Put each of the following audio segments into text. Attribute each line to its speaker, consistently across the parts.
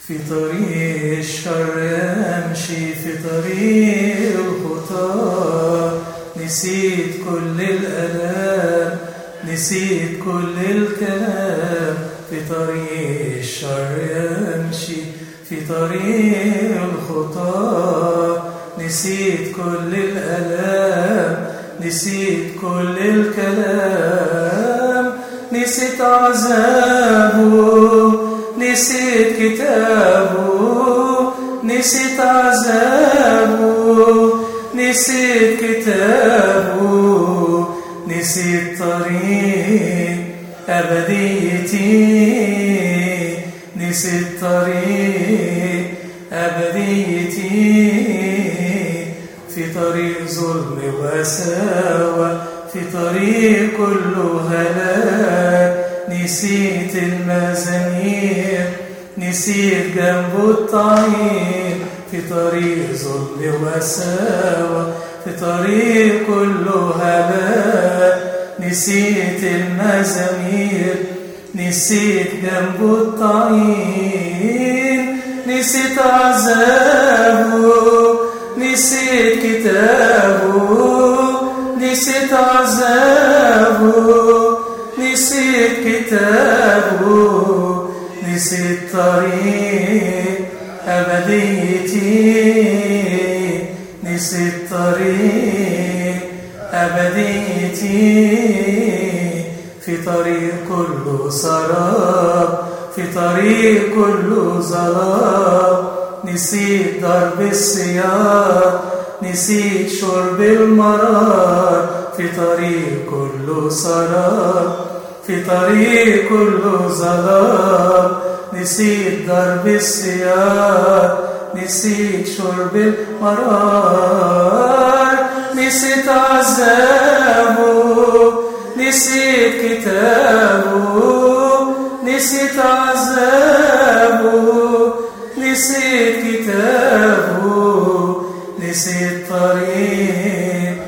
Speaker 1: في طريق الشر أمشي في طريق الخطى نسيت كل الألام نسيت كل الكلام في طريق الشر أمشي في طريق الخطى نسيت كل الألام نسيت كل الكلام نسيت عذابه نسيت كتابه نسيت عذابه نسيت كتابه نسيت طريق أبديتي نسيت طريق أبديتي في طريق ظلم وساوى في طريق كله هلاك نسيت المزامير نسيت جنبه الطعيم في طريق ظلم وساوى في طريق كله هلاك نسيت المزامير نسيت جنبه الطعيم نسيت عذابه نسيت كتابه نسيت عذابه نسيت كتابه نسيت طريق أبديتي نسيت طريق أبديتي في طريق كله سراب في طريق كله ظلام نسيت ضرب السياط نسيت شرب المرار في طريق كله سراب في طريق كله ظلام نسيت ضرب السياط نسيت شرب المرار نسيت عذابه نسيت كتابه نسيت عذابه نسيت كتابه نسيت طريق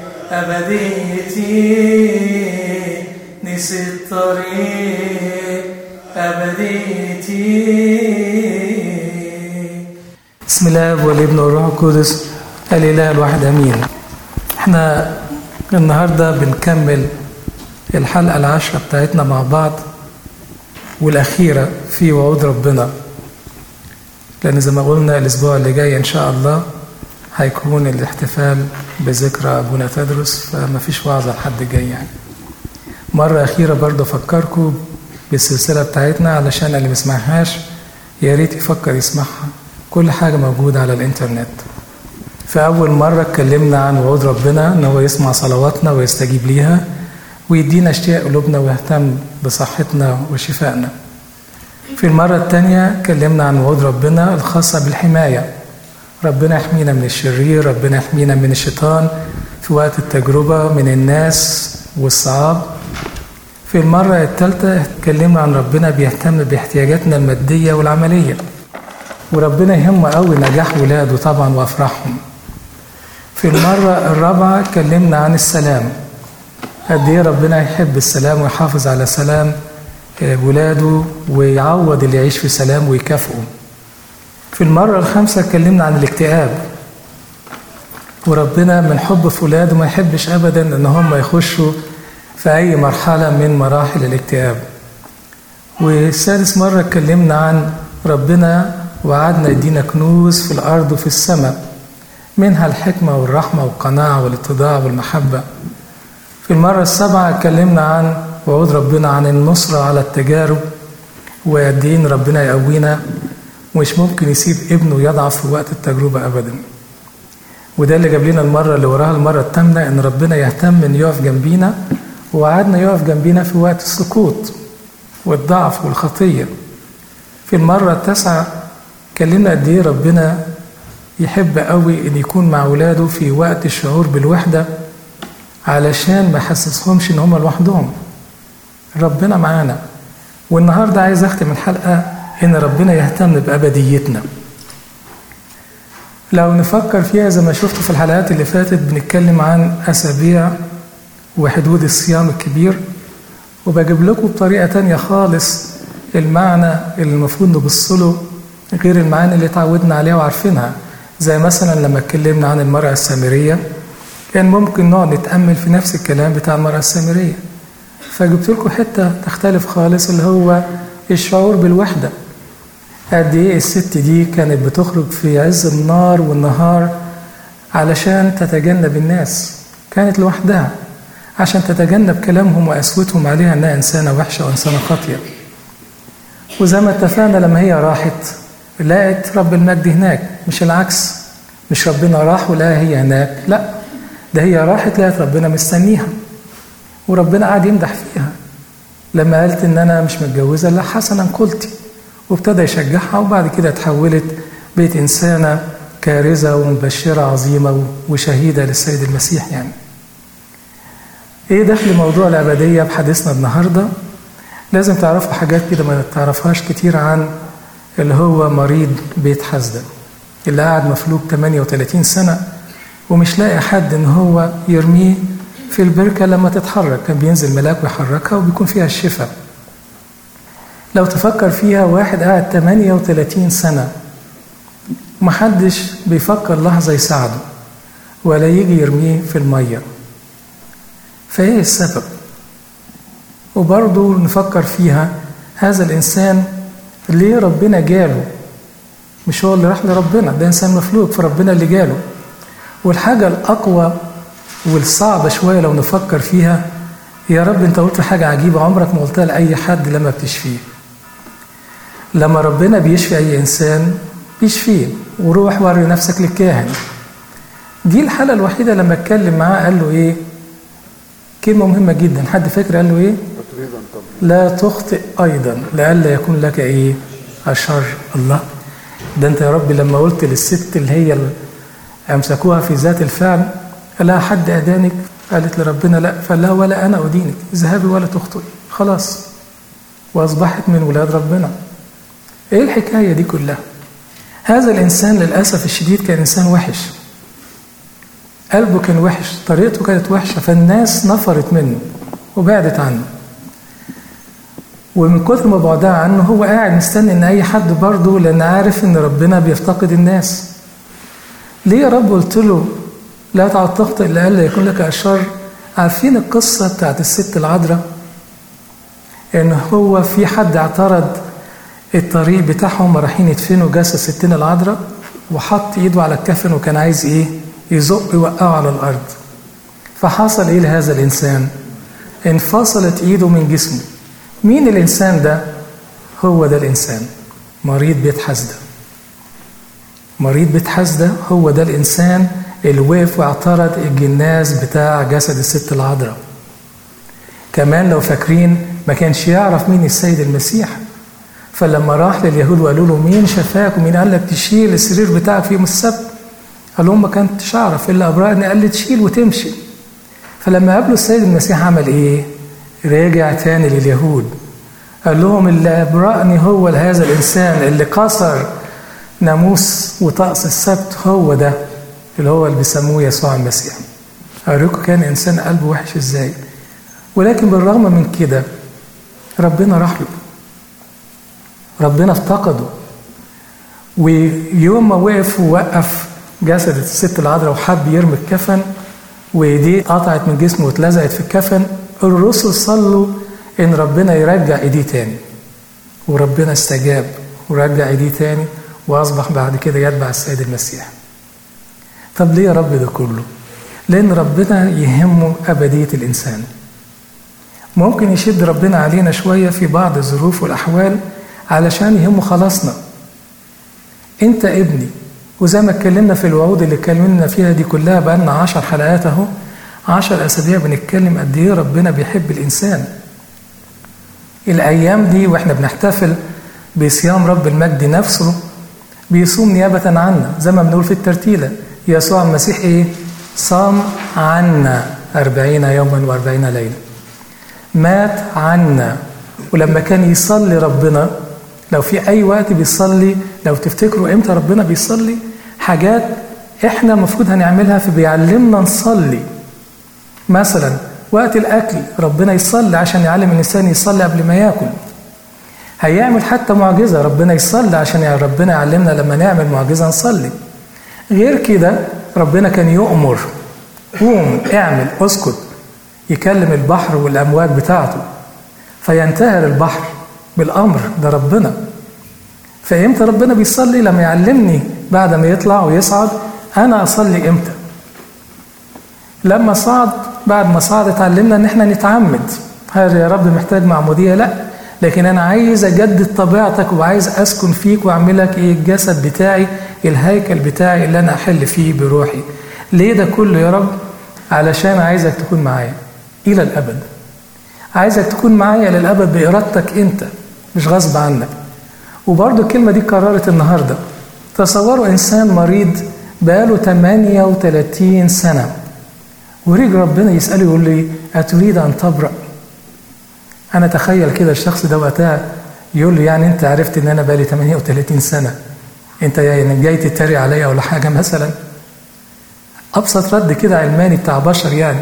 Speaker 1: أبديتي نسيت طريق أبديتي
Speaker 2: بسم الله والابن والروح القدس الاله الواحد امين احنا النهارده بنكمل الحلقه العاشره بتاعتنا مع بعض والاخيره في وعود ربنا لان زي ما قلنا الاسبوع اللي جاي ان شاء الله هيكون الاحتفال بذكرى ابونا تدرس فما فيش وعظ لحد جاي يعني مرة أخيرة برضه أفكركم بالسلسلة بتاعتنا علشان اللي مسمعهاش يا ريت يفكر يسمعها كل حاجة موجودة على الإنترنت في أول مرة اتكلمنا عن وعود ربنا إن هو يسمع صلواتنا ويستجيب ليها ويدينا اشتياق قلوبنا ويهتم بصحتنا وشفائنا في المرة الثانية اتكلمنا عن وعود ربنا الخاصة بالحماية ربنا يحمينا من الشرير ربنا يحمينا من الشيطان في وقت التجربة من الناس والصعاب في المرة الثالثة اتكلمنا عن ربنا بيهتم باحتياجاتنا المادية والعملية وربنا يهمه قوي نجاح ولاده طبعا وافراحهم في المرة الرابعة اتكلمنا عن السلام قد ايه ربنا يحب السلام ويحافظ على سلام ولاده ويعوض اللي يعيش في سلام ويكافئه في المرة الخامسة اتكلمنا عن الاكتئاب وربنا من حب في ولاده ما يحبش ابدا ان هم يخشوا في اي مرحلة من مراحل الاكتئاب والسادس مرة اتكلمنا عن ربنا وعدنا يدينا كنوز في الأرض وفي السماء منها الحكمة والرحمة والقناعة والاتضاع والمحبة في المرة السابعة اتكلمنا عن وعود ربنا عن النصرة على التجارب وقد ايه ربنا يقوينا ومش ممكن يسيب ابنه يضعف في وقت التجربة أبدا وده اللي جاب لنا المرة اللي وراها المرة الثامنة إن ربنا يهتم إن يقف جنبينا ووعدنا يقف جنبينا في وقت السقوط والضعف والخطية في المرة التاسعة اتكلمنا قد ايه ربنا يحب قوي ان يكون مع ولاده في وقت الشعور بالوحدة علشان ما يحسسهمش ان هم لوحدهم ربنا معانا والنهاردة عايز اختم الحلقة ان ربنا يهتم بأبديتنا لو نفكر فيها زي ما شفتوا في الحلقات اللي فاتت بنتكلم عن أسابيع وحدود الصيام الكبير وبجيب لكم بطريقة تانية خالص المعنى اللي المفروض نبص له غير المعاني اللي اتعودنا عليها وعارفينها زي مثلا لما اتكلمنا عن المرأة السامرية كان ممكن نقعد نتأمل في نفس الكلام بتاع المرأة السامرية فجبت لكم حتة تختلف خالص اللي هو الشعور بالوحدة قد ايه الست دي كانت بتخرج في عز النار والنهار علشان تتجنب الناس كانت لوحدها عشان تتجنب كلامهم وقسوتهم عليها انها انسانه وحشه وانسانه خاطيه وزي ما اتفقنا لما هي راحت لقت رب المجد هناك مش العكس مش ربنا راح ولقاها هي هناك لا ده هي راحت لقت ربنا مستنيها وربنا قعد يمدح فيها لما قالت ان انا مش متجوزه لا حسنا قلتي وابتدى يشجعها وبعد كده اتحولت بقت انسانه كارزه ومبشره عظيمه وشهيده للسيد المسيح يعني ايه دخل موضوع الابديه بحديثنا النهارده لازم تعرفوا حاجات كده ما تعرفهاش كتير عن اللي هو مريض بيت حسدة اللي قاعد مفلوج 38 سنة ومش لاقي حد ان هو يرميه في البركة لما تتحرك كان بينزل ملاك ويحركها وبيكون فيها الشفاء لو تفكر فيها واحد قاعد 38 سنة محدش بيفكر لحظة يساعده ولا يجي يرميه في المية فايه السبب وبرضه نفكر فيها هذا الإنسان ليه ربنا جاله مش هو اللي راح لربنا ده إنسان مفلوج فربنا اللي جاله والحاجة الأقوى والصعبة شوية لو نفكر فيها يا رب أنت قلت حاجة عجيبة عمرك ما قلتها لأي حد لما بتشفيه لما ربنا بيشفي أي إنسان بيشفيه وروح وري نفسك للكاهن دي الحالة الوحيدة لما اتكلم معاه قال له إيه كلمة مهمة جدا حد فاكر قال له إيه لا تخطئ أيضا لئلا يكون لك إيه الشر الله ده أنت يا رب لما قلت للست اللي هي اللي أمسكوها في ذات الفعل لا حد أدانك قالت لربنا لا فلا ولا أنا أدينك اذهبي ولا تخطئي خلاص وأصبحت من ولاد ربنا إيه الحكاية دي كلها هذا الإنسان للأسف الشديد كان إنسان وحش قلبه كان وحش طريقته كانت وحشة فالناس نفرت منه وبعدت عنه ومن كثر ما بعدها عنه هو قاعد مستني ان اي حد برضه لان عارف ان ربنا بيفتقد الناس ليه يا رب قلت له لا تعد تخطئ لئلا يكون لك الشر عارفين القصه بتاعت الست العذراء ان هو في حد اعترض الطريق بتاعهم رايحين يدفنوا جسد ستنا العذراء وحط ايده على الكفن وكان عايز ايه يزق يوقعه على الارض فحصل ايه لهذا الانسان انفصلت ايده من جسمه مين الإنسان ده؟ هو ده الإنسان مريض بيت حسدة مريض بيت حسدة هو ده الإنسان اللي وقف واعترض الجناز بتاع جسد الست العذراء كمان لو فاكرين ما كانش يعرف مين السيد المسيح فلما راح لليهود وقالوا له مين شفاك ومين قال لك تشيل السرير بتاعك في يوم السبت قال لهم ما كنتش اعرف الا ابرأني قال لي تشيل وتمشي فلما قابلوا السيد المسيح عمل ايه رجع تاني لليهود قال لهم اللي أبرأني هو هذا الإنسان اللي كسر ناموس وطقس السبت هو ده اللي هو اللي بيسموه يسوع المسيح أوريكم كان إنسان قلبه وحش إزاي ولكن بالرغم من كده ربنا راح له ربنا افتقده ويوم ما وقف ووقف جسد الست العذراء وحب يرمي الكفن وايديه قطعت من جسمه واتلزقت في الكفن الرسل صلوا ان ربنا يرجع ايديه تاني وربنا استجاب ورجع ايديه تاني واصبح بعد كده يتبع السيد المسيح طب ليه يا رب ده كله لان ربنا يهمه ابديه الانسان ممكن يشد ربنا علينا شويه في بعض الظروف والاحوال علشان يهمه خلاصنا انت ابني وزي ما اتكلمنا في الوعود اللي اتكلمنا فيها دي كلها بقالنا عشر حلقات اهو عشر أسابيع بنتكلم قد إيه ربنا بيحب الإنسان الأيام دي وإحنا بنحتفل بصيام رب المجد نفسه بيصوم نيابة عنا زي ما بنقول في الترتيلة يسوع المسيح إيه؟ صام عنا أربعين يوما وأربعين ليلة مات عنا ولما كان يصلي ربنا لو في أي وقت بيصلي لو تفتكروا إمتى ربنا بيصلي حاجات إحنا المفروض هنعملها في بيعلمنا نصلي مثلا وقت الأكل ربنا يصلي عشان يعلم الإنسان يصلي قبل ما ياكل هيعمل حتى معجزة ربنا يصلي عشان يعني ربنا يعلمنا لما نعمل معجزة نصلي غير كده ربنا كان يؤمر قوم اعمل اسكت يكلم البحر والأمواج بتاعته فينتهر البحر بالأمر ده ربنا فإمتى ربنا بيصلي لما يعلمني بعد ما يطلع ويصعد أنا أصلي إمتى لما صعد بعد ما صعد اتعلمنا ان احنا نتعمد هل يا رب محتاج معموديه لا لكن انا عايز اجدد طبيعتك وعايز اسكن فيك واعملك ايه الجسد بتاعي الهيكل بتاعي اللي انا احل فيه بروحي ليه ده كله يا رب علشان عايزك تكون معايا الى الابد عايزك تكون معايا للابد بارادتك انت مش غصب عنك وبرضه الكلمه دي قررت النهارده تصوروا انسان مريض بقاله 38 سنه وريج ربنا يسأله يقول لي أتريد أن تبرأ أنا تخيل كده الشخص ده وقتها يقول لي يعني أنت عرفت إن أنا بقالي 38 سنة أنت يعني جاي تتريق عليا ولا حاجة مثلا أبسط رد كده علماني بتاع بشر يعني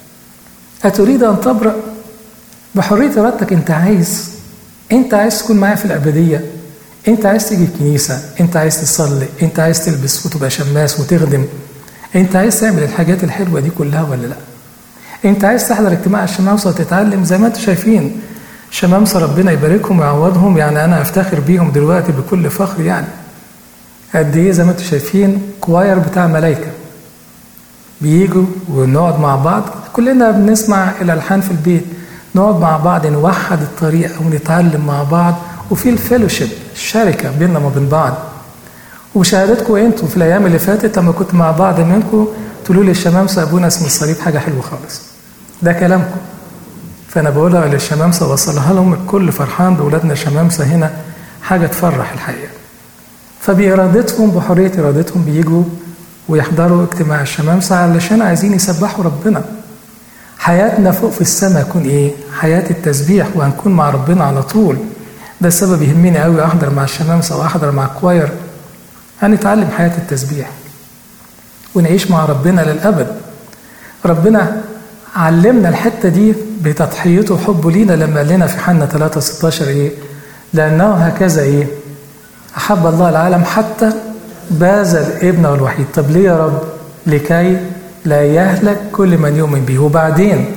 Speaker 2: أتريد أن تبرأ بحرية إرادتك أنت عايز أنت عايز تكون معايا في الأبدية أنت عايز تيجي الكنيسة أنت عايز تصلي أنت عايز تلبس وتبقى شماس وتخدم انت عايز تعمل الحاجات الحلوه دي كلها ولا لا انت عايز تحضر اجتماع الشمامسه وتتعلم زي ما انتم شايفين شمامسه ربنا يباركهم ويعوضهم يعني انا افتخر بيهم دلوقتي بكل فخر يعني قد ايه زي ما انتم شايفين كواير بتاع ملايكه بيجوا ونقعد مع بعض كلنا بنسمع الالحان في البيت نقعد مع بعض نوحد الطريقه ونتعلم مع بعض وفي الفيلوشيب الشركه بيننا وما بين بعض وشهادتكم انتوا في الايام اللي فاتت لما كنت مع بعض منكم تقولوا لي الشمامسه ابونا اسم الصليب حاجه حلوه خالص ده كلامكم فانا بقولها للشمامسه وصلها لهم الكل فرحان باولادنا الشمامسه هنا حاجه تفرح الحقيقه فبارادتهم بحريه ارادتهم بيجوا ويحضروا اجتماع الشمامسه علشان عايزين يسبحوا ربنا حياتنا فوق في السماء تكون ايه حياه التسبيح وهنكون مع ربنا على طول ده السبب يهمني قوي احضر مع الشمامسه واحضر مع الكواير هنتعلم حياة التسبيح ونعيش مع ربنا للأبد ربنا علمنا الحتة دي بتضحيته وحبه لينا لما قال لنا في حنا 3 16 إيه لأنه هكذا إيه أحب الله العالم حتى باذل ابنه الوحيد طب ليه يا رب لكي لا يهلك كل من يؤمن به وبعدين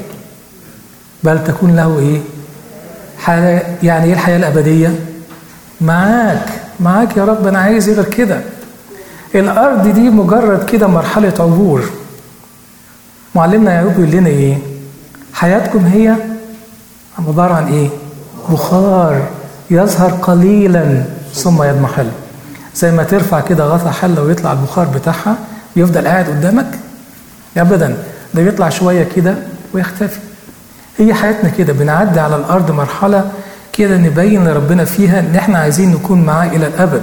Speaker 2: بل تكون له إيه حياة يعني إيه الحياة الأبدية معاك معاك يا رب انا عايز غير كده الارض دي مجرد كده مرحله عبور معلمنا يعقوب يقول لنا ايه حياتكم هي عباره عن ايه بخار يظهر قليلا ثم يضمحل زي ما ترفع كده غطا حله ويطلع البخار بتاعها يفضل قاعد قدامك ابدا ده بيطلع شويه كده ويختفي هي حياتنا كده بنعدي على الارض مرحله كده نبين لربنا فيها ان احنا عايزين نكون معاه الى الابد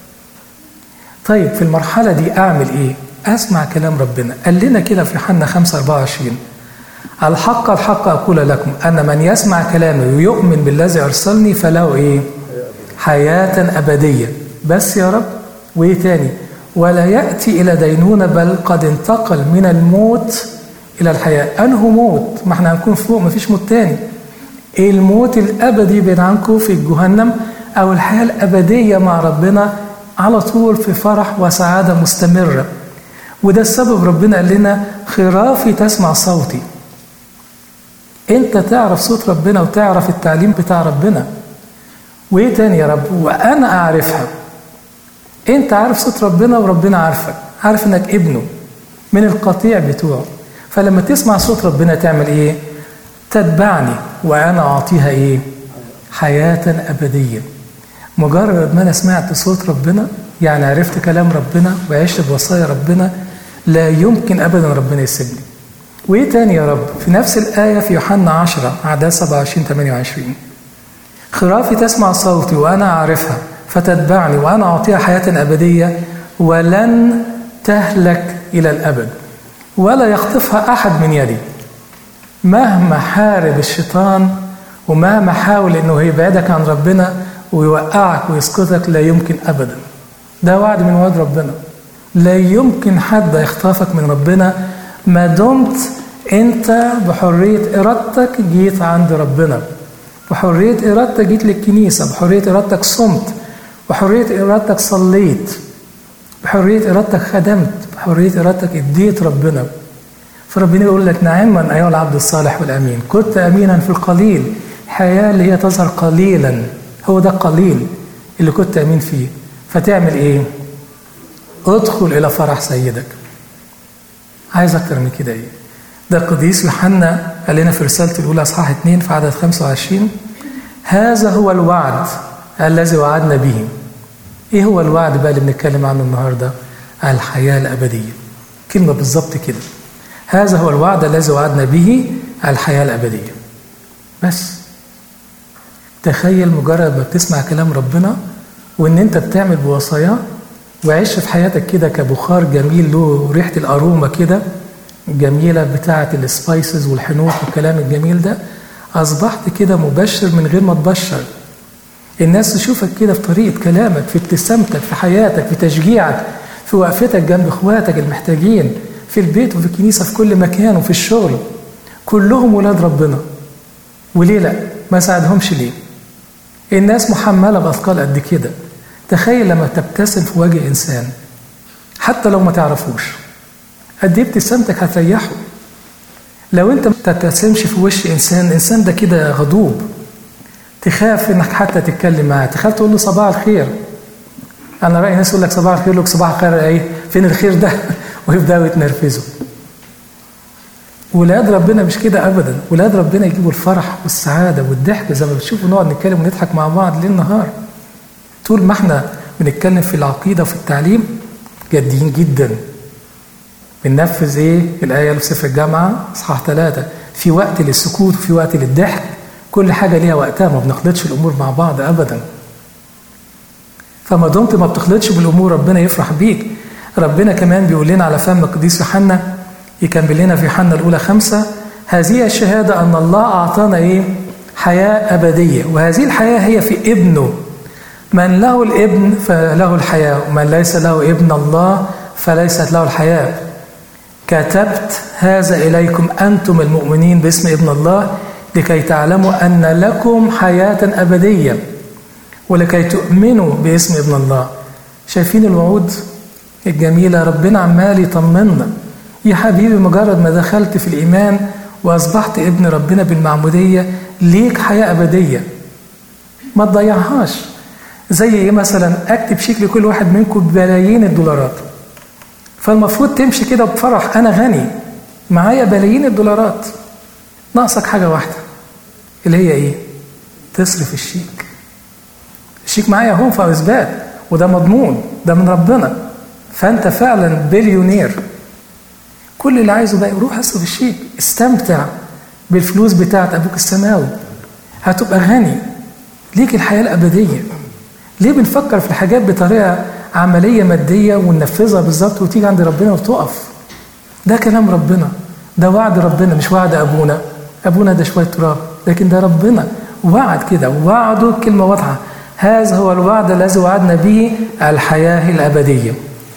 Speaker 2: طيب في المرحله دي اعمل ايه اسمع كلام ربنا قال لنا كده في حنا 5 24 الحق الحق اقول لكم ان من يسمع كلامي ويؤمن بالذي ارسلني فله ايه حياه ابديه بس يا رب وايه تاني ولا ياتي الى دينونه بل قد انتقل من الموت الى الحياه انه موت ما احنا هنكون فوق ما فيش موت تاني الموت الابدي بين عنكم في جهنم او الحياه الابديه مع ربنا على طول في فرح وسعاده مستمره وده السبب ربنا قال لنا خرافي تسمع صوتي انت تعرف صوت ربنا وتعرف التعليم بتاع ربنا وايه تاني يا رب وانا اعرفها انت عارف صوت ربنا وربنا عارفك عارف انك ابنه من القطيع بتوعه فلما تسمع صوت ربنا تعمل ايه تتبعني وانا اعطيها ايه حياه ابديه مجرد ما انا سمعت صوت ربنا يعني عرفت كلام ربنا وعشت بوصايا ربنا لا يمكن ابدا ربنا يسيبني وايه تاني يا رب في نفس الايه في يوحنا 10 اعداد 27 28 خرافي تسمع صوتي وانا اعرفها فتتبعني وانا اعطيها حياه ابديه ولن تهلك الى الابد ولا يخطفها احد من يدي مهما حارب الشيطان ومهما حاول انه يبعدك عن ربنا ويوقعك ويسقطك لا يمكن ابدا ده وعد من وعد ربنا لا يمكن حد يخطفك من ربنا ما دمت انت بحريه ارادتك جيت عند ربنا بحرية إرادتك جيت للكنيسة بحرية إرادتك صمت بحرية إرادتك صليت بحرية إرادتك خدمت بحرية إرادتك اديت ربنا فربنا يقول لك نعما أيها العبد الصالح والأمين كنت أمينا في القليل حياة اللي هي تظهر قليلا هو ده القليل اللي كنت أمين فيه فتعمل إيه؟ ادخل إلى فرح سيدك عايز أكتر من كده إيه؟ ده القديس يوحنا قال لنا في رسالته الأولى أصحاح 2 في عدد 25 هذا هو الوعد الذي وعدنا به إيه هو الوعد بقى اللي بنتكلم عنه النهاردة؟ الحياة الأبدية كلمة بالظبط كده هذا هو الوعد الذي وعدنا به الحياة الأبدية بس تخيل مجرد ما بتسمع كلام ربنا وان انت بتعمل بوصاياه وعيش في حياتك كده كبخار جميل له ريحه الاروما كده جميله بتاعه السبايسز والحنوط والكلام الجميل ده اصبحت كده مبشر من غير ما تبشر الناس تشوفك كده في طريقه كلامك في ابتسامتك في حياتك في تشجيعك في وقفتك جنب اخواتك المحتاجين في البيت وفي الكنيسه في كل مكان وفي الشغل كلهم ولاد ربنا وليه لا ما ساعدهمش ليه الناس محملة بأثقال قد كده تخيل لما تبتسم في وجه إنسان حتى لو ما تعرفوش قد ايه ابتسامتك هتريحه لو انت ما تبتسمش في وش انسان الانسان ده كده غضوب تخاف انك حتى تتكلم معاه تخاف تقول له صباح الخير انا رايي ناس يقول لك صباح الخير يقول لك صباح الخير ايه فين الخير ده ويبداوا يتنرفزوا ولاد ربنا مش كده ابدا ولاد ربنا يجيبوا الفرح والسعاده والضحك زي ما بتشوفوا نقعد نتكلم ونضحك مع بعض ليل نهار طول ما احنا بنتكلم في العقيده وفي التعليم جادين جدا بننفذ ايه الايه اللي في سفر الجامعه اصحاح ثلاثه في وقت للسكوت وفي وقت للضحك كل حاجه ليها وقتها ما بنخلطش الامور مع بعض ابدا فما دمت ما بتخلطش بالامور ربنا يفرح بيك ربنا كمان بيقول لنا على فم القديس يوحنا يكمل لنا في يوحنا الأولى خمسة هذه الشهادة أن الله أعطانا إيه؟ حياة أبدية وهذه الحياة هي في ابنه من له الابن فله الحياة ومن ليس له ابن الله فليست له الحياة كتبت هذا إليكم أنتم المؤمنين باسم ابن الله لكي تعلموا أن لكم حياة أبدية ولكي تؤمنوا باسم ابن الله شايفين الوعود الجميلة ربنا عمال يطمنا يا حبيبي مجرد ما دخلت في الإيمان وأصبحت ابن ربنا بالمعمودية ليك حياة أبدية ما تضيعهاش زي إيه مثلا أكتب شيك لكل واحد منكم ببلايين الدولارات فالمفروض تمشي كده بفرح أنا غني معايا بلايين الدولارات ناقصك حاجة واحدة اللي هي إيه؟ تصرف الشيك الشيك معايا هو في إثبات وده مضمون ده من ربنا فأنت فعلا بليونير كل اللي عايزه بقى روح اصرف الشيك استمتع بالفلوس بتاعت ابوك السماوي هتبقى غني ليك الحياه الابديه ليه بنفكر في الحاجات بطريقه عمليه ماديه وننفذها بالظبط وتيجي عند ربنا وتقف ده كلام ربنا ده وعد ربنا مش وعد ابونا ابونا ده شويه تراب لكن ده ربنا وعد كده وعده كلمه واضحه هذا هو الوعد الذي وعدنا به الحياه الابديه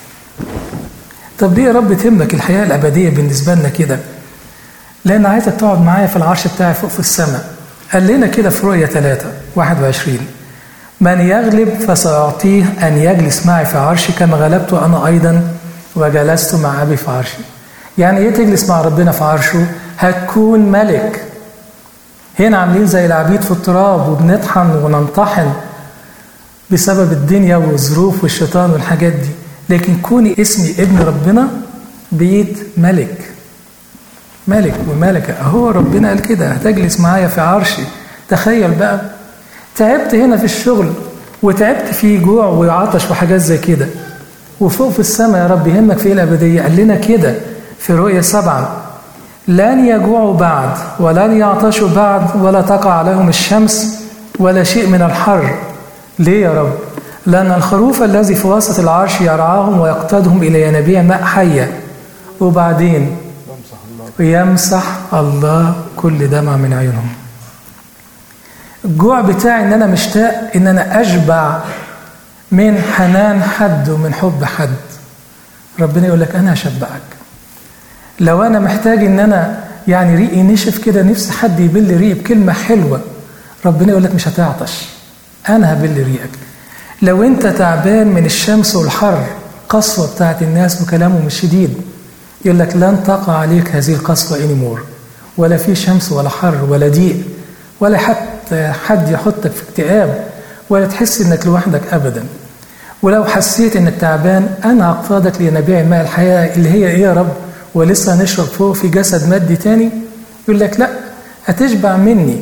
Speaker 2: طب ليه يا رب تهمك الحياة الأبدية بالنسبة لنا كده؟ لأن عايزك تقعد معايا في العرش بتاعي فوق في السماء. قال لنا كده في رؤية 3 21 من يغلب فسأعطيه أن يجلس معي في عرشي كما غلبت أنا أيضا وجلست مع أبي في عرشي. يعني إيه تجلس مع ربنا في عرشه؟ هتكون ملك. هنا عاملين زي العبيد في التراب وبنطحن وننطحن بسبب الدنيا والظروف والشيطان والحاجات دي. لكن كوني اسمي ابن ربنا بيت ملك ملك وملكة أهو ربنا قال كده هتجلس معايا في عرشي تخيل بقى تعبت هنا في الشغل وتعبت في جوع وعطش وحاجات زي كده وفوق في السماء يا رب يهمك في الأبدية قال لنا كده في رؤية سبعة لن يجوعوا بعد ولن يعطشوا بعد ولا تقع عليهم الشمس ولا شيء من الحر ليه يا رب لأن الخروف الذي في وسط العرش يرعاهم ويقتادهم إلى ينابيع ماء حية وبعدين يمسح الله كل دمع من عيونهم الجوع بتاعي ان انا مشتاق ان انا اشبع من حنان حد ومن حب حد ربنا يقول لك انا هشبعك لو انا محتاج ان انا يعني ريقي نشف كده نفسي حد يبل ريقي بكلمه حلوه ربنا يقول لك مش هتعطش انا هبل ريقك لو انت تعبان من الشمس والحر قسوة بتاعت الناس وكلامهم الشديد يقول لك لن تقع عليك هذه القسوة انيمور ولا في شمس ولا حر ولا ضيق ولا حتى حد يحطك في اكتئاب ولا تحس انك لوحدك ابدا ولو حسيت انك تعبان انا هقتادك لينابيع ماء الحياه اللي هي ايه يا رب ولسه هنشرب فوق في جسد مادي تاني يقول لك لا هتشبع مني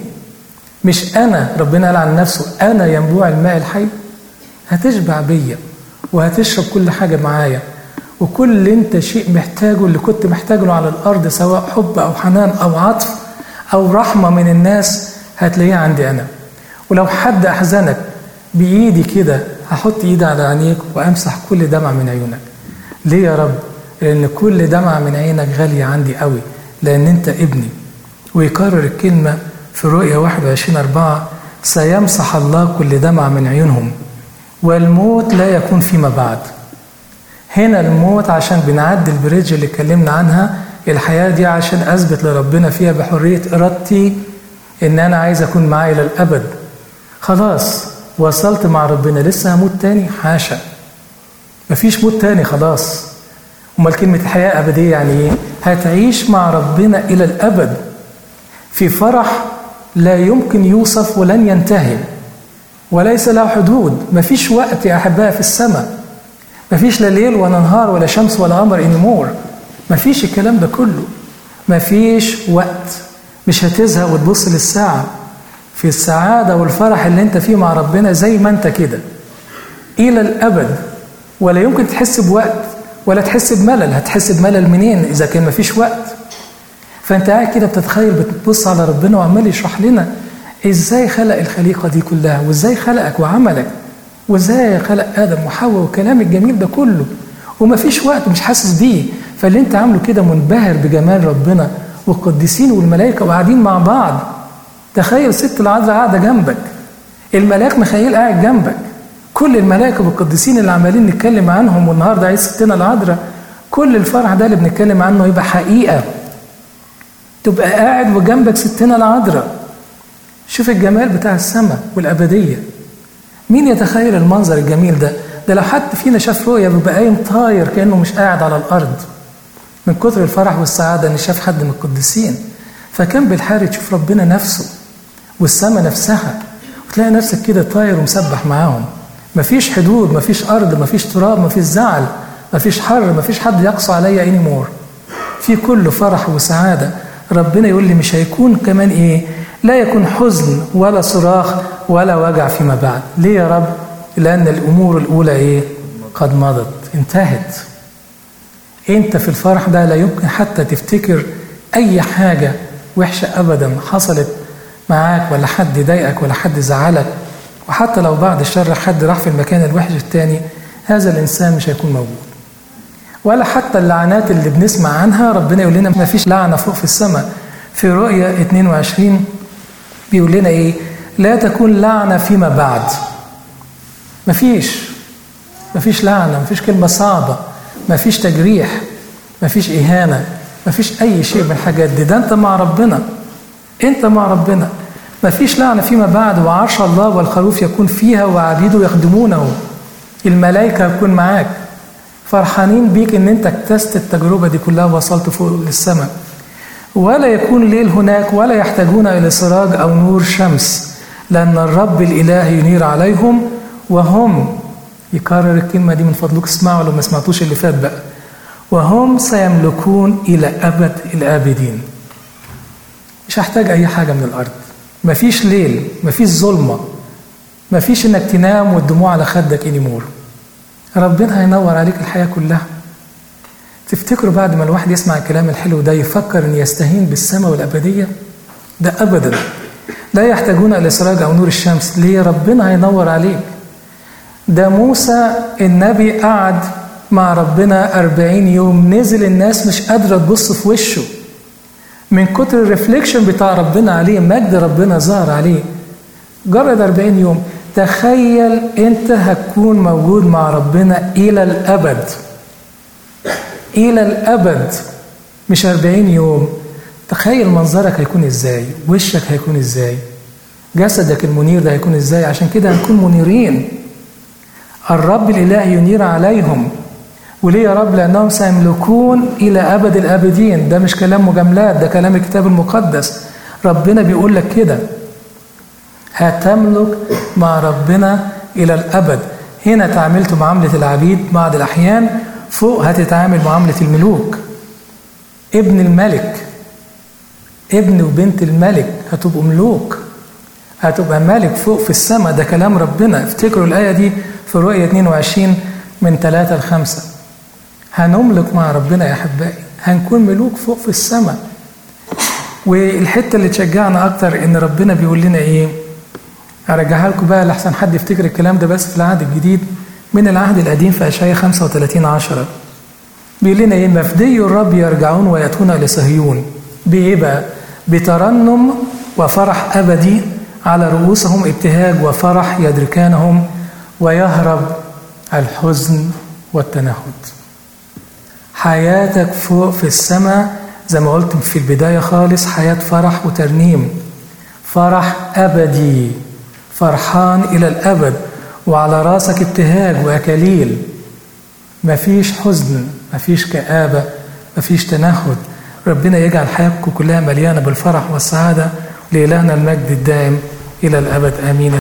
Speaker 2: مش انا ربنا قال عن نفسه انا ينبوع الماء الحي هتشبع بيا وهتشرب كل حاجه معايا وكل اللي انت شيء محتاجه اللي كنت محتاجه على الارض سواء حب او حنان او عطف او رحمه من الناس هتلاقيه عندي انا ولو حد احزنك بايدي كده هحط ايدي على عينيك وامسح كل دمع من عيونك ليه يا رب لان كل دمعه من عينك غاليه عندي قوي لان انت ابني ويكرر الكلمه في رؤيا 21 4 سيمسح الله كل دمعه من عيونهم والموت لا يكون فيما بعد هنا الموت عشان بنعدي البريدج اللي اتكلمنا عنها الحياه دي عشان اثبت لربنا فيها بحريه ارادتي ان انا عايز اكون معاه الى الابد خلاص وصلت مع ربنا لسه هموت تاني حاشا مفيش موت تاني خلاص امال كلمه حياه ابديه يعني ايه هتعيش مع ربنا الى الابد في فرح لا يمكن يوصف ولن ينتهي وليس له حدود مفيش وقت يا احبائي في السماء مفيش لا ليل ولا نهار ولا شمس ولا قمر انيمور مفيش الكلام ده كله مفيش وقت مش هتزهق وتبص للساعه في السعادة والفرح اللي انت فيه مع ربنا زي ما انت كده إلى الأبد ولا يمكن تحس بوقت ولا تحس بملل هتحس بملل منين إذا كان مفيش وقت فأنت قاعد كده بتتخيل بتبص على ربنا وعمال يشرح لنا إزاي خلق الخليقة دي كلها وإزاي خلقك وعملك وإزاي خلق آدم وحواء والكلام الجميل ده كله ومفيش وقت مش حاسس بيه فاللي انت عامله كده منبهر بجمال ربنا والقديسين والملائكة وقاعدين مع بعض تخيل ست العذراء قاعده جنبك الملاك مخيل قاعد جنبك كل الملائكه والقديسين اللي عمالين نتكلم عنهم والنهارده عيد ستنا العذراء كل الفرح ده اللي بنتكلم عنه يبقى حقيقه تبقى قاعد وجنبك ستنا العذراء شوف الجمال بتاع السماء والابديه مين يتخيل المنظر الجميل ده ده لو حد فينا شاف رؤيا بيبقى قايم طاير كانه مش قاعد على الارض من كتر الفرح والسعاده ان شاف حد من القديسين فكان بالحاري تشوف ربنا نفسه والسماء نفسها وتلاقي نفسك كده طاير ومسبح معاهم مفيش حدود مفيش ارض مفيش تراب مفيش زعل مفيش حر مفيش حد يقسو عليا اني مور في كل فرح وسعاده ربنا يقول لي مش هيكون كمان ايه لا يكون حزن ولا صراخ ولا وجع فيما بعد ليه يا رب لان الامور الاولى ايه قد مضت انتهت انت في الفرح ده لا يمكن حتى تفتكر اي حاجه وحشه ابدا حصلت معاك ولا حد ضايقك ولا حد زعلك وحتى لو بعد الشر حد راح في المكان الوحش التاني هذا الانسان مش هيكون موجود ولا حتى اللعنات اللي بنسمع عنها ربنا يقول لنا ما فيش لعنه فوق في السماء في رؤيا 22 بيقول لنا ايه لا تكون لعنه فيما بعد مفيش مفيش لعنه مفيش كلمه صعبه مفيش تجريح مفيش اهانه مفيش اي شيء من الحاجات دي ده انت مع ربنا انت مع ربنا مفيش لعنه فيما بعد وعرش الله والخروف يكون فيها وعبيده يخدمونه الملائكه يكون معاك فرحانين بيك ان انت اكتست التجربه دي كلها ووصلت فوق للسماء ولا يكون ليل هناك ولا يحتاجون الى سراج او نور شمس لان الرب الاله ينير عليهم وهم يكرر الكلمه دي من فضلك اسمعوا لو ما سمعتوش اللي فات بقى وهم سيملكون الى ابد الابدين مش هحتاج اي حاجه من الارض مفيش ليل مفيش ظلمه مفيش انك تنام والدموع على خدك انيمور ربنا هينور عليك الحياه كلها تفتكروا بعد ما الواحد يسمع الكلام الحلو ده يفكر ان يستهين بالسماء والابديه ده ابدا لا يحتاجون الى سراج او نور الشمس ليه ربنا هينور عليك ده موسى النبي قعد مع ربنا أربعين يوم نزل الناس مش قادرة تبص في وشه من كتر الرفليكشن بتاع ربنا عليه مجد ربنا ظهر عليه جرد أربعين يوم تخيل انت هتكون موجود مع ربنا إلى الأبد إلى الأبد مش أربعين يوم تخيل منظرك هيكون إزاي وشك هيكون إزاي جسدك المنير ده هيكون ازاي عشان كده هنكون منيرين الرب الاله ينير عليهم وليه يا رب لانهم سيملكون الى ابد الابدين ده مش كلام مجاملات ده كلام الكتاب المقدس ربنا بيقول لك كده هتملك مع ربنا الى الابد هنا تعاملت معامله العبيد بعض الاحيان فوق هتتعامل معامله الملوك ابن الملك ابن وبنت الملك هتبقوا ملوك هتبقى ملك فوق في السماء ده كلام ربنا افتكروا الآية دي في رؤية 22 من 3 ل 5 هنملك مع ربنا يا أحبائي هنكون ملوك فوق في السماء والحتة اللي تشجعنا أكتر إن ربنا بيقول لنا إيه أرجعها لكم بقى لحسن حد يفتكر الكلام ده بس في العهد الجديد من العهد القديم في أشعياء 35 10 بيقول لنا إيه مفدي الرب يرجعون ويأتون لصهيون بإيه بقى؟ بترنم وفرح أبدي على رؤوسهم ابتهاج وفرح يدركانهم ويهرب الحزن والتنهد حياتك فوق في السماء زي ما قلت في البداية خالص حياة فرح وترنيم فرح أبدي فرحان إلى الأبد وعلى راسك ابتهاج وأكاليل مفيش حزن مفيش كآبة مفيش تنهد ربنا يجعل حياتكم كلها مليانة بالفرح والسعادة لإلهنا المجد الدائم إلى الأبد آمين